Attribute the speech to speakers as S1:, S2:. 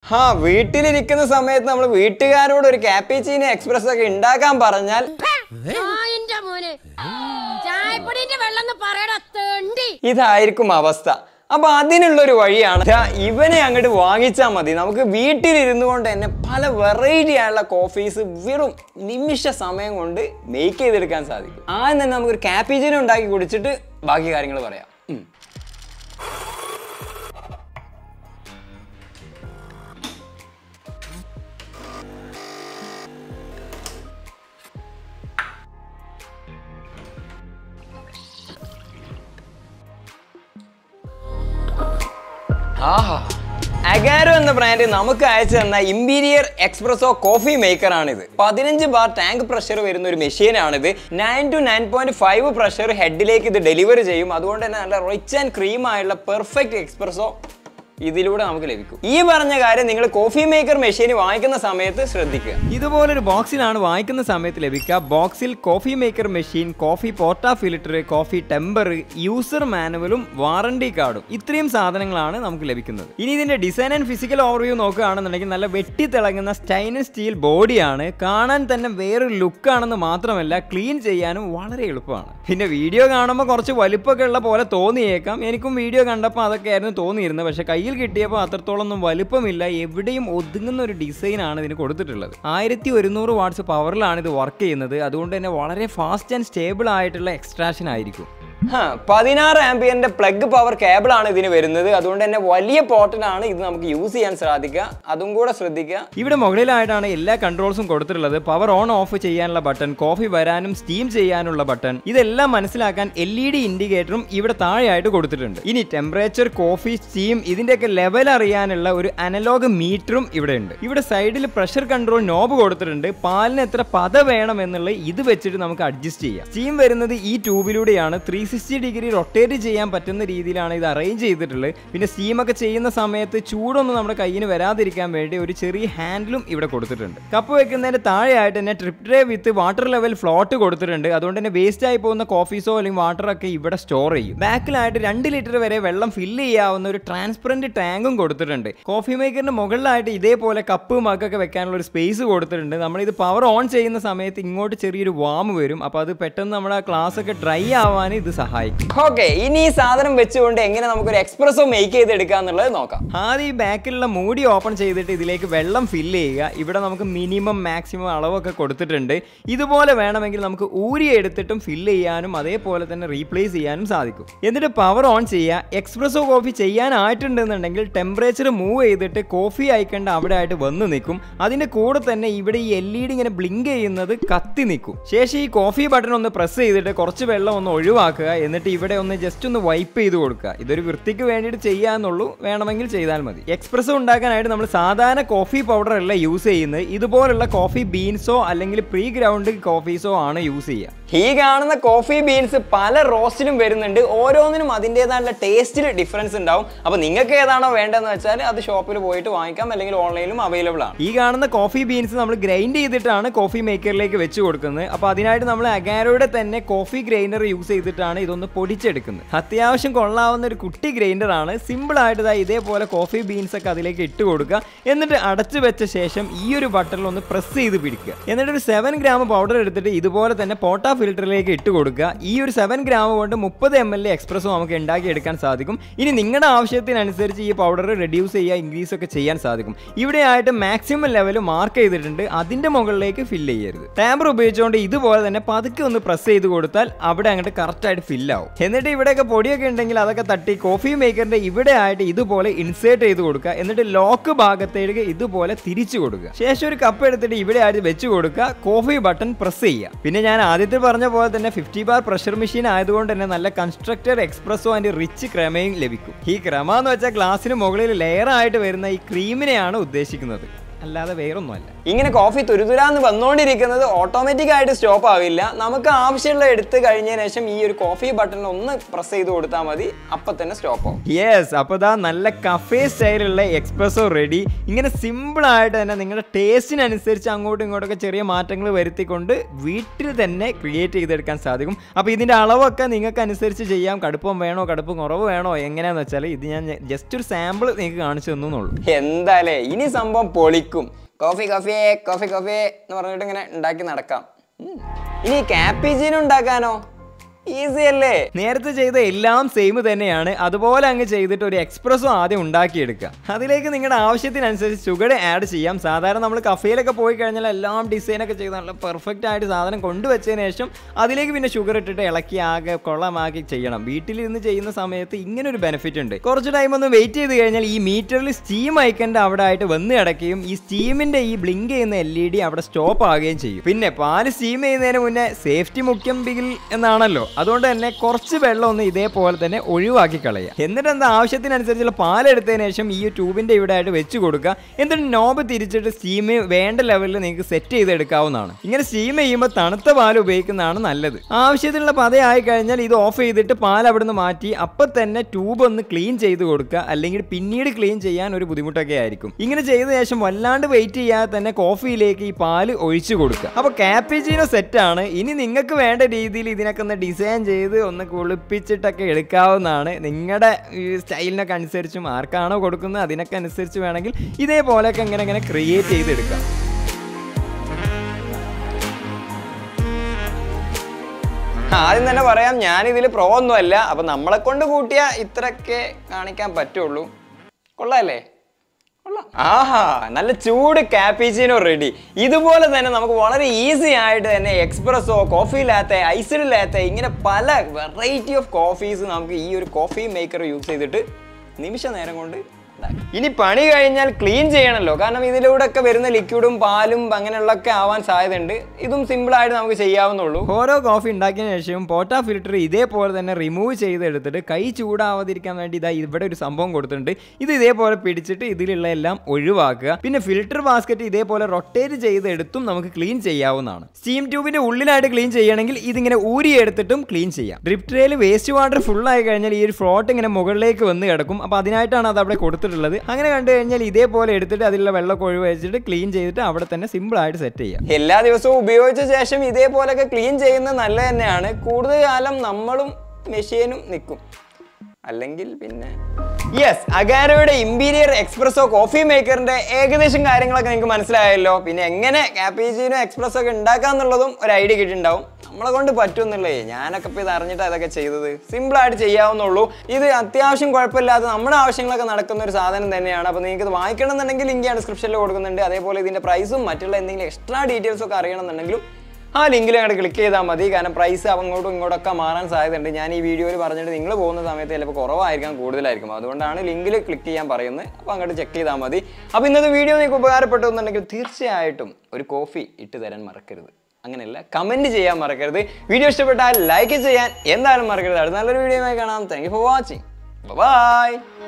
S1: ഹാ വീട്ടിലിരിക്കുന്ന സമയത്ത് നമ്മൾ വീട്ടുകാരോട് ഒരു കാപ്പിച്ചീനി എക്സ്പ്രസ് ഒക്കെ ഉണ്ടാക്കാൻ പറഞ്ഞാൽ
S2: എന്റെ മോനെ ചായപ്പൊടിന്റെ വെള്ളം എന്ന് പറയടാ തെണ്ടി
S1: ഇതായിരിക്കും അവസ്ഥ അപ്പൊ അതിനുള്ളൊരു വഴിയാണ് ദാ ഇവനെ അങ്ങോട്ട് വാങ്ങിച്ചാൽ മതി നമുക്ക് വീട്ടിലിരുന്നു കൊണ്ട് തന്നെ പല വെറൈറ്റി ആയുള്ള കോഫീസ് വെറും നിമിഷ സമയം കൊണ്ട് മേക്ക് ചെയ്തെടുക്കാൻ സാധിക്കും ആദ്യം തന്നെ നമുക്കൊരു കാപ്പിച്ചിനി ഉണ്ടാക്കി കുടിച്ചിട്ട് ബാക്കി കാര്യങ്ങൾ പറയാം ഉം. ആഹാ അഗാരോ എന്ന ബ്രാൻഡ് നമുക്ക് അയച്ചു തന്ന ഇമ്പീരിയർ എക്സ്പ്രസോ കോഫി മേക്കർ ആണിത് പതിനഞ്ച് ബാർ ടാങ്ക് പ്രഷർ വരുന്ന ഒരു മെഷീനാണിത് nine to nine point five pressure ഹെഡിലേക്ക് ഇത് ഡെലിവറി ചെയ്യും അതുകൊണ്ട് തന്നെ നല്ല റിച്ച് ആൻഡ് ക്രീം ആയുള്ള പെർഫെക്റ്റ് എക്സ്പ്രസോ ഇതിലൂടെ നമുക്ക് ലഭിക്കും ഈ പറഞ്ഞ കാര്യം നിങ്ങൾ കോഫി മേക്കർ മെഷീൻ വാങ്ങിക്കുന്ന സമയത്ത് ശ്രദ്ധിക്കുക
S3: ഇതുപോലൊരു ബോക്സിലാണ് വാങ്ങിക്കുന്ന സമയത്ത് ലഭിക്കുക ബോക്സിൽ coffee maker machine coffee portafilter coffee tamper user മാനുവലും വാറണ്ടി കാർഡും ഇത്രയും സാധനങ്ങളാണ് നമുക്ക് ലഭിക്കുന്നത് ഇനി ഇതിന്റെ ഡിസൈൻ ആൻഡ് ഫിസിക്കൽ ഓവർവ്യൂ നോക്കുകയാണെന്നുണ്ടെങ്കിൽ നല്ല വെട്ടിത്തിളങ്ങുന്ന സ്റ്റൈനസ് സ്റ്റീൽ ബോഡിയാണ് കാണാൻ തന്നെ വേറൊരു ലുക്കാണെന്ന് മാത്രമല്ല ക്ലീൻ ചെയ്യാനും വളരെ എളുപ്പമാണ് പിന്നെ വീഡിയോ കാണുമ്പോൾ കുറച്ച് വലിപ്പമൊക്കെ ഉള്ള പോലെ തോന്നിയേക്കാം എനിക്കും വീഡിയോ കണ്ടപ്പോൾ അതൊക്കെയായിരുന്നു തോന്നിയിരുന്നത് പക്ഷേ കയ്യിൽ കിട്ടിയപ്പോൾ അത്രത്തോളം ഒന്നും വലിപ്പമില്ല എവിടെയും ഒതുങ്ങുന്ന ഒരു ഡിസൈനാണ് ഇതിന് കൊടുത്തിട്ടുള്ളത് ആയിരത്തി ഒരുന്നൂറ് വാട്ട്സ് പവറിലാണ് ഇത് വർക്ക് ചെയ്യുന്നത് അതുകൊണ്ട് തന്നെ വളരെ ഫാസ്റ്റ് ആൻഡ് സ്റ്റേബിൾ ആയിട്ടുള്ള എക്സ്ട്രാക്ഷൻ ആയിരിക്കും
S1: ഹാ, പതിനാറ് ആംബിയറിന്റെ പ്ലഗ് പവർ കേബിൾ ആണ് ഇതിന് വരുന്നത് അതുകൊണ്ട് തന്നെ വലിയ പോർട്ടിലാണ് ഇത് നമുക്ക് യൂസ് ചെയ്യാൻ സാധിക്കുക അതും കൂടെ ശ്രദ്ധിക്കുക
S3: ഇവിടെ മുകളിലായിട്ടാണ് എല്ലാ കൺട്രോൾസും കൊടുത്തിട്ടുള്ളത് പവർ ഓൺ ഓഫ് ചെയ്യാനുള്ള ബട്ടൺ കോഫി വരാനും സ്റ്റീം ചെയ്യാനുള്ള ബട്ടൺ ഇതെല്ലാം മനസ്സിലാക്കാൻ എൽ ഇ ഡി ഇൻഡിക്കേറ്ററും ഇവിടെ താഴെയായിട്ട് കൊടുത്തിട്ടുണ്ട് ഇനി ടെമ്പറേച്ചർ കോഫി സ്റ്റീം ഇതിന്റെയൊക്കെ ലെവൽ അറിയാനുള്ള ഒരു അനലോഗ് മീറ്ററും ഇവിടെ ഉണ്ട് ഇവിടെ സൈഡിൽ പ്രഷർ കൺട്രോൾ നോബ് കൊടുത്തിട്ടുണ്ട് പാലിന് എത്ര പത വേണം എന്നുള്ളത് ഇത് വെച്ചിട്ട് നമുക്ക് അഡ്ജസ്റ്റ് ചെയ്യാം സ്റ്റീം വരുന്നത് ഈ ട്യൂബിലൂടെയാണ് ത്രീ സിക്സ്റ്റി ഡിഗ്രി റൊട്ടേറ്റ് ചെയ്യാൻ പറ്റുന്ന രീതിയിലാണ് ഇത് അറേഞ്ച് ചെയ്തിട്ടുള്ളത് പിന്നെ സ്റ്റീമൊക്കെ ചെയ്യുന്ന സമയത്ത് ചൂടൊന്നും നമ്മുടെ കയ്യിന് വരാതിരിക്കാൻ വേണ്ടി ഒരു ചെറിയ ഹാൻഡിലും ഇവിടെ കൊടുത്തിട്ടുണ്ട് കപ്പ് വെക്കുന്നതിന്റെ താഴെയായിട്ട് തന്നെ drip tray with water level float കൊടുത്തിട്ടുണ്ട് അതുകൊണ്ട് തന്നെ വേസ്റ്റ് ആയി പോകുന്ന കോഫീസോ അല്ലെങ്കിൽ വാട്ടറൊക്കെ ഇവിടെ സ്റ്റോർ ചെയ്യും ബാക്കിലായിട്ട് രണ്ട് ലിറ്റർ വരെ വെള്ളം ഫില്ല് ചെയ്യാവുന്ന ഒരു ട്രാൻസ്പെറന്റ് ടാങ്കും കൊടുത്തിട്ടുണ്ട് കോഫി മേക്കറിന്റെ മുകളിലായിട്ട് ഇതേപോലെ കപ്പ് മഗ്ഗൊക്കെ വെക്കാനുള്ള ഒരു സ്പേസ് കൊടുത്തിട്ടുണ്ട് നമ്മളിത് പവർ ഓൺ ചെയ്യുന്ന സമയത്ത് ഇങ്ങോട്ട് ചെറിയൊരു വാം വരും അപ്പോൾ അത് പെട്ടെന്ന് നമ്മുടെ ആ ക്ലാസ് ഒക്കെ ഡ്രൈ ആവാൻ ഇത് സഹായിക്കും
S1: ഓക്കെ ഇനി ഈ സാധനം വെച്ചുകൊണ്ട് എങ്ങനെ നമുക്കൊരു എക്സ്പ്രസോ മേക്ക് ചെയ്തെടുക്കുക എന്നുള്ളത് നോക്കാം
S3: ആദ്യം ഈ ബാക്കിലുള്ള മൂടി ഓപ്പൺ ചെയ്തിട്ട് ഇതിലേക്ക് വെള്ളം ഫില്ല് ചെയ്യുക ഇവിടെ നമുക്ക് മിനിമം മാക്സിമം അളവൊക്കെ കൊടുത്തിട്ടുണ്ട് ഇതുപോലെ വേണമെങ്കിൽ നമുക്ക് ഊരി എടുത്തിട്ടും ഫില്ല് ചെയ്യാനും അതേപോലെ തന്നെ റീപ്ലേസ് ചെയ്യാനും സാധിക്കും എന്നിട്ട് പവർ ഓൺ ചെയ്യുക എക്സ്പ്രസോ കോഫി ചെയ്യാനായിട്ടുണ്ടെന്നുണ്ടെങ്കിൽ ടെമ്പറേച്ചർ മൂവ് ചെയ്തിട്ട് കോഫി അയക്കേണ്ട അവിടെ ആയിട്ട് വന്ന് നിൽക്കും അതിന്റെ കൂടെ തന്നെ ഇവിടെ ഈ എൽ ഇ ഡി ഇങ്ങനെ ബ്ലിങ്ക് ചെയ്യുന്നത് കത്തി നിൽക്കും ശേഷം ഈ കോഫി ബട്ടൺ ഒന്ന് പ്രസ് ചെയ്തിട്ട് കുറച്ച് വെള്ളം ഒന്ന് ഒഴിവാക്കുക എന്നിട്ട് ഇവിടെ ഒന്ന് ജസ്റ്റ് ഒന്ന് വൈപ്പ് ചെയ്ത് കൊടുക്കുക ഇതൊരു വൃത്തിക്ക് വേണ്ടിയിട്ട് ചെയ്യാന്നുള്ളൂ വേണമെങ്കിൽ ചെയ്താൽ മതി എക്സ്പ്രസോ ഉണ്ടാക്കാനായിട്ട് നമ്മൾ സാധാരണ കോഫി പൗഡർ അല്ല യൂസ് ചെയ്യുന്നത് ഇതുപോലുള്ള കോഫി ബീൻസോ അല്ലെങ്കിൽ പ്രീ ഗ്രൗണ്ട് കോഫീസോ ആണ് യൂസ് ചെയ്യുക
S1: ഈ കാണുന്ന കോഫി ബീൻസ് പല റോസ്റ്റിലും വരുന്നുണ്ട് ഓരോന്നിനും അതിൻ്റെതായുള്ള ടേസ്റ്റിൽ ഡിഫറൻസ് ഉണ്ടാവും അപ്പോൾ നിങ്ങൾക്ക് ഏതാണോ വേണ്ടതെന്ന് വെച്ചാൽ അത് ഷോപ്പിൽ പോയിട്ട് വാങ്ങിക്കാം അല്ലെങ്കിൽ ഓൺലൈനിലും അവൈലബിൾ ആണ്
S3: ഈ കാണുന്ന കോഫി ബീൻസ് നമ്മൾ ഗ്രൈൻഡ് ചെയ്തിട്ടാണ് കോഫി മേക്കറിലേക്ക് വെച്ച് കൊടുക്കുന്നത് അപ്പോൾ അതിനായിട്ട് നമ്മൾ അഗാരോയുടെ തന്നെ കോഫി ഗ്രൈൻഡർ യൂസ് ചെയ്തിട്ടാണ് ഇതൊന്ന് പൊടിച്ചെടുക്കുന്നത് അത്യാവശ്യം കൊള്ളാവുന്ന ഒരു കുട്ടി ഗ്രൈൻഡർ ആണ് സിമ്പിൾ ആയിട്ട് ദാ ഇതേപോലെ കോഫി ബീൻസ് ഒക്കെ അതിലേക്ക് ഇട്ട് കൊടുക്കുക എന്നിട്ട് അടച്ചു വെച്ച ശേഷം ഈ ഒരു ബട്ടറിൽ ഒന്ന് പ്രസ് ചെയ്ത് പിടിക്കുക എന്നിട്ട് ഒരു സെവൻ ഗ്രാം പൗഡർ എടുത്തിട്ട് ഇതുപോലെ തന്നെ പോട്ട ഫിൽറ്ററിലേക്ക് ഇട്ട് കൊടുക്കുക ഈ ഒരു സെവൻ ഗ്രാം കൊണ്ട് മുപ്പത് എം എൽ എക്സ്പ്രസ്സോ നമുക്ക് ഉണ്ടാക്കി എടുക്കാൻ സാധിക്കും ഇനി നിങ്ങളുടെ ആവശ്യത്തിനനുസരിച്ച് ഈ പൗഡർ റെഡ്യൂസ് ചെയ്യുക ഇൻക്രീസ് ഒക്കെ ചെയ്യാൻ സാധിക്കും ഇവിടെ ആയിട്ട് മാക്സിമം ലെവൽ മാർക്ക് ചെയ്തിട്ടുണ്ട് അതിന്റെ മുകളിലേക്ക് ഫില്ല് ചെയ്യരുത് ടാമ്പർ ഉപയോഗിച്ചുകൊണ്ട് ഇതുപോലെ തന്നെ പതുക്കെ ഒന്ന് പ്രസ് ചെയ്ത് കൊടുത്താൽ അവിടെ അങ്ങോട്ട് കറക്റ്റ് ആയിട്ട് ഫില്ല് ആവും എന്നിട്ട് ഇവിടെയൊക്കെ പൊടിയൊക്കെ ഉണ്ടെങ്കിൽ അതൊക്കെ തട്ടി കോഫി മേക്കറിന്റെ ഇവിടെ ആയിട്ട് ഇതുപോലെ ഇൻസേർട്ട് ചെയ്ത് കൊടുക്കുക എന്നിട്ട് ലോക്ക് ഭാഗത്തേക്ക് ഇതുപോലെ തിരിച്ചു കൊടുക്കുക ശേഷം ഒരു കപ്പ് എടുത്തിട്ട് ഇവിടെ ആയിട്ട് വെച്ച് കൊടുക്കുക കോഫി ബട്ടൺ പ്രസ് ചെയ്യുക പിന്നെ ഞാൻ ആദ്യത്തെ പറഞ്ഞ പോലെ തന്നെ ഫിഫ്റ്റി ബാർ പ്രഷർ മെഷീൻ ആയതുകൊണ്ട് തന്നെ നല്ല കൺസ്ട്രക്റ്റഡ് എക്സ്പ്രസോ ആൻഡ് റിച്ച് ക്രമയും ലഭിക്കും ഈ ക്രമ എന്ന് വെച്ചാൽ ഗ്ലാസ്സിന് മുകളിൽ ലെയർ ആയിട്ട് വരുന്ന ഈ ക്രീമിനെയാണ് ഉദ്ദേശിക്കുന്നത് അല്ലാതെ വേറൊന്നുമല്ല
S1: ഇങ്ങനെ കോഫി തുരുതുരാന്ന് വന്നുകൊണ്ടിരിക്കുന്നത് ഓട്ടോമാറ്റിക് ആയിട്ട് സ്റ്റോപ്പ് ആവില്ല നമുക്ക് ആവശ്യമുള്ള എടുത്ത് കഴിഞ്ഞതിന് ശേഷം ഈ ഒരു കോഫി ബട്ടൺ ഒന്ന് പ്രസ് ചെയ്ത് കൊടുത്താൽ മതി അപ്പം തന്നെ സ്റ്റോപ്പ് ആവും
S3: യെസ് അപ്പോൾ ഇതാ നല്ല കഫേ സ്റ്റൈലുള്ള എക്സ്പ്രസോ റെഡി ഇങ്ങനെ സിമ്പിൾ ആയിട്ട് തന്നെ നിങ്ങളുടെ ടേസ്റ്റിനനുസരിച്ച് അങ്ങോട്ടും ഇങ്ങോട്ടൊക്കെ ചെറിയ മാറ്റങ്ങൾ വരുത്തിക്കൊണ്ട് വീട്ടിൽ തന്നെ ക്രിയേറ്റ് ചെയ്തെടുക്കാൻ സാധിക്കും അപ്പോൾ ഇതിൻ്റെ അളവൊക്കെ നിങ്ങൾക്ക് അനുസരിച്ച് ചെയ്യാം കടുപ്പം വേണോ കടുപ്പം കുറവ് വേണോ എങ്ങനെയാണെന്ന് വെച്ചാൽ ഇത് ഞാൻ ജസ്റ്റ് ഒരു സാമ്പിൾ നിങ്ങൾക്ക് കാണിച്ചു തന്നു എന്നുള്ളൂ
S1: എന്താലേ ഇനി സംഭവം പൊളിക്കും കോഫി കോഫി കോഫി കോഫി എന്ന് പറഞ്ഞിട്ട് ഇങ്ങനെ ഉണ്ടാക്കി നടക്കാം ഉം. ഇനി കാപ്പിജീനോ ഉണ്ടാക്കാനോ ഈസി അല്ലേ
S3: നേരത്തെ ചെയ്ത എല്ലാം സെയിം തന്നെയാണ് അതുപോലെ അങ്ങ് ചെയ്തിട്ട് ഒരു എക്സ്പ്രസ്സോ ആദ്യം ഉണ്ടാക്കിയെടുക്കുക അതിലേക്ക് നിങ്ങളുടെ ആവശ്യത്തിനനുസരിച്ച് ഷുഗർ ആഡ് ചെയ്യാം സാധാരണ നമ്മൾ കഫേയിലൊക്കെ പോയി കഴിഞ്ഞാൽ എല്ലാം ഡിസൈനൊക്കെ ചെയ്ത് നല്ല പെർഫെക്റ്റ് ആയിട്ട് സാധനം കൊണ്ടുവച്ചതിന് ശേഷം അതിലേക്ക് പിന്നെ ഷുഗർ ഇട്ടിട്ട് ഇളക്കി ആകെ കൊള്ളമാക്കി ചെയ്യണം വീട്ടിലിരുന്ന് ചെയ്യുന്ന സമയത്ത് ഇങ്ങനെ ഒരു ബെനിഫിറ്റ് ഉണ്ട് കുറച്ച് ടൈം ഒന്ന് വെയിറ്റ് ചെയ്ത് കഴിഞ്ഞാൽ ഈ മീറ്ററിൽ സ്റ്റീം ഐക്കൻ്റെ അവിടെ ആയിട്ട് വന്ന് കിടക്കുകയും ഈ സ്റ്റീമിന്റെ ഈ ബ്ലിങ്ക് ചെയ്യുന്ന എൽ ഇ ഡി അവിടെ സ്റ്റോപ്പ് ആവുകയും ചെയ്യും പിന്നെ പാല് സ്റ്റീം ചെയ്യുന്നതിന് മുന്നേ സേഫ്റ്റി മുഖ്യം ബിഗിൽ എന്നാണല്ലോ അതുകൊണ്ട് തന്നെ കുറച്ച് വെള്ളം ഒന്ന് ഇതേപോലെ തന്നെ ഒഴിവാക്കി കളയുക എന്നിട്ട് എന്താ ആവശ്യത്തിനനുസരിച്ചുള്ള പാലെടുത്തതിന് ശേഷം ഈ ട്യൂബിന്റെ ഇവിടെ ആയിട്ട് വെച്ച് കൊടുക്കുക എന്നിട്ട് നോബ് തിരിച്ചിട്ട് സ്റ്റീം വേണ്ട ലെവലിൽ നിങ്ങൾക്ക് സെറ്റ് ചെയ്തെടുക്കാവുന്നതാണ് ഇങ്ങനെ സ്റ്റീം ചെയ്യുമ്പോൾ തണുത്ത പാൽ ഉപയോഗിക്കുന്നതാണ് നല്ലത് ആവശ്യത്തിനുള്ള പതയായി കഴിഞ്ഞാൽ ഇത് ഓഫ് ചെയ്തിട്ട് പാൽ അവിടെ നിന്ന് മാറ്റി അപ്പം തന്നെ ട്യൂബ് ഒന്ന് ക്ലീൻ ചെയ്ത് കൊടുക്കുക അല്ലെങ്കിൽ പിന്നീട് ക്ലീൻ ചെയ്യാൻ ഒരു ബുദ്ധിമുട്ടൊക്കെ ആയിരിക്കും ഇങ്ങനെ ചെയ്ത ശേഷം വല്ലാണ്ട് വെയിറ്റ് ചെയ്യാതെ തന്നെ കോഫിയിലേക്ക് ഈ പാല് ഒഴിച്ചു കൊടുക്കുക അപ്പോൾ കാപ്പിച്ചീനോ സെറ്റാണ് ഇനി നിങ്ങൾക്ക് വേണ്ട രീതിയിൽ ഇതിനൊക്കെ ഒന്ന് ഡിസൈൻ ചെയ്ത് ഒന്ന് കുളിപ്പിച്ചിട്ടൊക്കെ എടുക്കാവുന്നതാണ് നിങ്ങളുടെ ഈ സ്റ്റൈലിനൊക്കെ അനുസരിച്ചും ആർക്കാണോ കൊടുക്കുന്നത് അതിനൊക്കെ അനുസരിച്ച് വേണമെങ്കിൽ ഇതേപോലെയൊക്കെ ഇങ്ങനെ ഇങ്ങനെ ക്രിയേറ്റ് ചെയ്തെടുക്കാം
S1: ആദ്യം തന്നെ പറയാം ഞാൻ ഇതിൽ പ്രോ ഒന്നും അല്ല അപ്പൊ നമ്മളെ കൊണ്ട് കൂട്ടിയ ഇത്രയൊക്കെ കാണിക്കാൻ പറ്റുള്ളൂ കൊള്ളാല്ലേ കൊള്ളാം ആഹാ നല്ല ചൂട് കാപ്പിച്ചിനോ റെഡി ഇതുപോലെ തന്നെ നമുക്ക് വളരെ ഈസി ആയിട്ട് തന്നെ എക്സ്പ്രസ്സോ കോഫി ലാത്തെ ഐസിഡ് ലാത്തെ ഇങ്ങനെ പല വെറൈറ്റി ഓഫ് കോഫീസ് നമുക്ക് ഈ ഒരു കോഫി മേക്കർ യൂസ് ചെയ്തിട്ട് നിമിഷ നേരം കൊണ്ട് ഉണ്ടാക്കാം. ഇനി പണി കഴിഞ്ഞാൽ ക്ലീൻ ചെയ്യണമല്ലോ കാരണം ഇതിലൂടെ ഒക്കെ വരുന്ന ലിക്വിഡും പാലും അങ്ങനെയുള്ളൊക്കെ ആവാൻ സാധ്യതയുണ്ട് ഇതും സിമ്പിൾ ആയിട്ട് നമുക്ക് ചെയ്യാവുന്നുള്ളൂ
S3: ഓരോ കോഫി ഉണ്ടാക്കിയതിന് ശേഷം പോട്ടാ ഫിൽറ്റർ ഇതേപോലെ തന്നെ റിമൂവ് ചെയ്തെടുത്തിട്ട് കൈ ചൂടാവാതിരിക്കാൻ വേണ്ടി ഇതാ ഇവിടെ ഒരു സംഭവം കൊടുത്തിട്ടുണ്ട് ഇത് ഇതേപോലെ പിടിച്ചിട്ട് ഇതിലുള്ള എല്ലാം ഒഴിവാക്കുക പിന്നെ ഫിൽറ്റർ ബാസ്ക്കറ്റ് ഇതേപോലെ റൊട്ടേറ്റ് ചെയ്തെടുത്തും നമുക്ക് ക്ലീൻ ചെയ്യാവുന്നതാണ് സ്റ്റീം ട്യൂബിന്റെ ഉള്ളിലായിട്ട് ക്ലീൻ ചെയ്യണമെങ്കിൽ ഇതിങ്ങനെ ഊരിയെടുത്തിട്ടും ക്ലീൻ ചെയ്യാം ഡ്രിപ് ട്രേയിൽ വേസ്റ്റ് വാട്ടർ ഫുൾ ആയി കഴിഞ്ഞാൽ ഈ ഒരു ഫ്ലോട്ട് ഇങ്ങനെ മുകളിലേക്ക് വന്ന് കിടക്കും അപ്പോൾ അതിനായിട്ടാണ് അത് അവിടെ കൊടുത്തിട്ടുള്ളത് അങ്ങനെ കണ്ടു കഴിഞ്ഞാൽ ഇതേപോലെ എടുത്തിട്ട് അതിലുള്ള വെള്ളമൊക്കെ ഒഴിവച്ചിട്ട് ക്ലീൻ ചെയ്തിട്ട് അവിടെ തന്നെ സിമ്പിൾ ആയിട്ട് സെറ്റ് ചെയ്യാം
S1: എല്ലാ ദിവസവും ഉപയോഗിച്ച ശേഷം ഇതേപോലൊക്കെ ക്ലീൻ ചെയ്യുന്നത് നല്ലത് തന്നെയാണ് കൂടുതൽ കാലം നമ്മളും മെഷീനും നിൽക്കും അല്ലെങ്കിൽ പിന്നെ യെസ് അഗാരോയുടെ ഇമ്പീരിയർ എക്സ്പ്രസോ കോഫി മേക്കറിന്റെ ഏകദേശം കാര്യങ്ങളൊക്കെ നിങ്ങൾക്ക് മനസ്സിലായല്ലോ പിന്നെ എങ്ങനെ കാപ്പീച്ചിനോ എക്സ്പ്രസ് ഒക്കെ ഉണ്ടാക്കാന്നുള്ളതും ഒരു ഐഡിയ കിട്ടിയിട്ടുണ്ടാവും നമ്മളെ കൊണ്ട് പറ്റുമെന്നുള്ളേ ഞാനൊക്കെ ഇപ്പോൾ ഇത് അറിഞ്ഞിട്ട് അതൊക്കെ ചെയ്തത് സിമ്പിൾ ആയിട്ട് ചെയ്യാവുന്നുള്ളൂ ഇത് അത്യാവശ്യം കുഴപ്പമില്ലാതെ നമ്മുടെ ആവശ്യങ്ങളൊക്കെ നടക്കുന്ന ഒരു സാധനം തന്നെയാണ് അപ്പോൾ നിങ്ങൾക്ക് ഇത് വാങ്ങിക്കണം എന്നുണ്ടെങ്കിൽ ലിങ്ക് ഞാൻ ഡിസ്ക്രിപ്ഷനിൽ കൊടുക്കുന്നുണ്ട് അതേപോലെ ഇതിന്റെ പ്രൈസും മറ്റുള്ള എന്തെങ്കിലും എക്സ്ട്രാ ഡീറ്റെയിൽസ് ഒക്കെ അറിയണമെന്നുണ്ടെങ്കിലും ആ ലിങ്കിൽ അങ്ങോട്ട് ക്ലിക്ക് ചെയ്താൽ മതി കാരണം പ്രൈസ് അങ്ങോട്ടും ഇങ്ങോട്ടൊക്കെ മാറാൻ സാധ്യതയുണ്ട് ഞാൻ ഈ വീഡിയോയിൽ പറഞ്ഞിട്ട് നിങ്ങൾ പോകുന്ന സമയത്ത് ചിലപ്പോൾ കുറവായിരിക്കാം കൂടുതലായിരിക്കും അതുകൊണ്ടാണ് ലിങ്കിൽ ക്ലിക്ക് ചെയ്യാൻ പറയുന്നത് അപ്പോൾ അങ്ങോട്ട് ചെക്ക് ചെയ്താൽ മതി അപ്പോൾ ഇന്നത്തെ വീഡിയോ നിങ്ങൾക്ക് ഉപകാരപ്പെട്ടു എന്നുണ്ടെങ്കിൽ തീർച്ചയായിട്ടും ഒരു കോഫി ഇട്ട് തരാൻ മറക്കരുത് അങ്ങനെയല്ല കമൻറ്റ് ചെയ്യാൻ മറക്കരുത് വീഡിയോ ഇഷ്ടപ്പെട്ടാൽ ലൈക്ക് ചെയ്യാൻ എന്തായാലും മറക്കരുത് അടുത്ത നല്ലൊരു വീഡിയോ കാണാം thank you for watching by